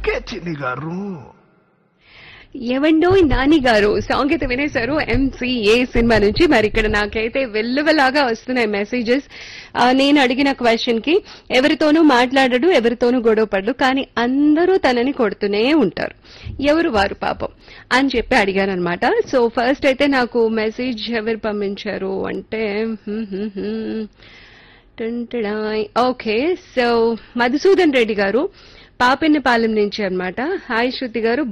Okay చిన్ని గారు ఎవండో నాని గారు సాంగ్ అయితే వినేశారు ఎంసీఏ సినిమా నుంచి మరి ఇక్కడ నాకైతే వెల్లువలాగా వస్తున్నాయి మెసేజెస్ నేను అడిగిన క్వశ్చన్ కి ఎవరితోనూ మాట్లాడడు ఎవరితోనూ గొడవపడడు కానీ అందరూ తనని కొడుతూనే ఉంటారు ఎవరు వారు పాపం అని చెప్పి అడిగాను అనమాట సో ఫస్ట్ అయితే నాకు మెసేజ్ ఎవరు పంపించారు అంటే హ్మ్ హ్మ్ హ్మ్. టంటడాయ్. ఓకే సో మధుసూదన్ రెడ్డి గారు పాపిన్నపాలెం నుంచి అన్నమాట హాయ్ శృతి గారు